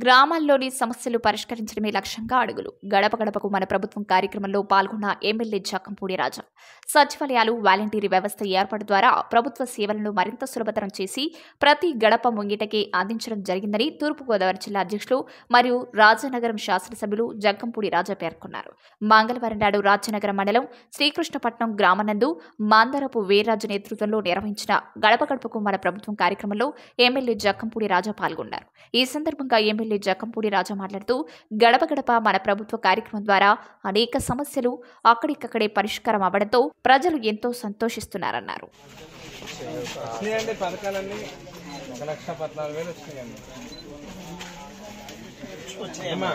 గ్రామాల్లోని సమస్యలు పరిష్కరించడమే లక్ష్యంగా అడుగులు గడప గడపకు మన ప్రభుత్వం కార్యక్రమంలో పాల్గొన్న ఎమ్మెల్యే జక్కంపూడి రాజా సచివాలయాలు వాలంటీర్ వ్యవస్థ ఏర్పాటు ద్వారా ప్రభుత్వ సేవలను మరింత సులభతరం చేసి ప్రతి గడప ముంగిటకే అందించడం జరిగిందని తూర్పుగోదావరి జిల్లా అధ్యక్షులు మరియు రాజానగరం శాసనసభ్యులు జక్కంపూడి రాజా పేర్కొన్నారు మంగళవారం నాడు రాజానగరం మండలం శ్రీకృష్ణపట్నం గ్రామనందు మాందరపు వీర్రాజు నేతృత్వంలో నిర్వహించిన గడప గడపకు మన ప్రభుత్వం కార్యక్రమంలో ఎమ్మెల్యే జక్కంపూడి రాజా పాల్గొన్నారు ఈ సందర్భంగా ఎమ్మెల్యే జక్కంపూడి రాజా మాట్లాడుతూ గడప గడప మన ప్రభుత్వ కార్యక్రమం ద్వారా అనేక సమస్యలు అక్కడికక్కడే పరిష్కారం అవ్వడంతో ప్రజలు ఎంతో సంతోషిస్తున్నారన్నారు వచ్చినాయండి పథకాలన్నీ ఒక లక్ష పద్నాలుగు వేలు వచ్చినాయండి ఏమ్మా?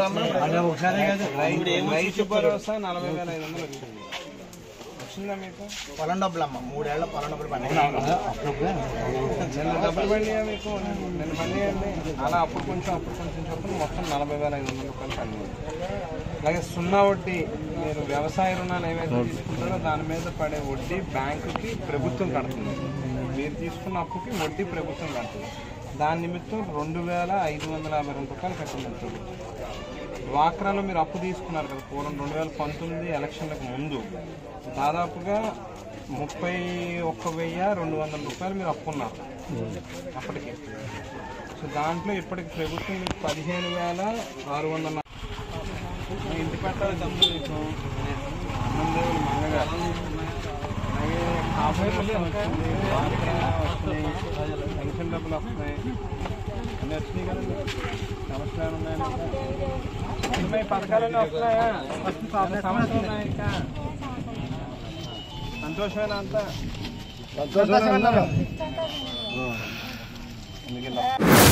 రైతు- రైతు భరోసా నలభై వేల ఐదు వందలు వచ్చింది వచ్చిందా మీకు పొలం డబ్బులు అమ్మ మూడేళ్ల పొలం డబ్బులు పడ్డాయి నిన్న డబ్బులు పండియా మీకు నిన్న పండియండి అలా అప్పుడు కొంచెం అప్పుడు కొంచెం చొప్పున మొత్తం నలభై వేల ఐదు వందల రూపాయలు పండింది అలాగే సున్నా వడ్డీ మీరు వ్యవసాయ రుణాలు ఏవైతే తీసుకుంటారో దాని మీద పడే వడ్డీ బ్యాంకుకి ప్రభుత్వం కడుతుంది మీరు తీసుకున్న అప్పుకి వడ్డీ ప్రభుత్వం కడుతుంది దాని నిమిత్తం రెండు వేల ఐదు వందల యాభై రెండు రూపాయలు కట్టింది వాక్రాలో మీరు అప్పు తీసుకున్నారు కదా పూర్వం రెండు వేల పంతొమ్మిది ఎలక్షన్లకు ముందు దాదాపుగా ముప్పై ఒక్క వెయ్యి రెండు వందల రూపాయలు మీరు అప్పున్నారు అప్పటికి సో దాంట్లో ఇప్పటికి ప్రభుత్వం మీకు పదిహేను వేల ఆరు వందల మీ ఇంటి పట్టాలు తమ్ముడు మీకు అన్నందేవులు మంగగారు అలాగే కాఫీ వస్తుంది వాక్రా వస్తున్నాయి పెన్షన్ డబ్బులు వస్తున్నాయి అన్నీ వచ్చినాయి కదండి సమస్యలు ఉన్నాయని ఇంకా ఈ పథకాలన్నీ వస్తున్నాయా సమస్యలు ఉన్నాయి ఇంకా సంతోషమేనా అంతా సంతోషమేనా ఎందుకు ఇలా?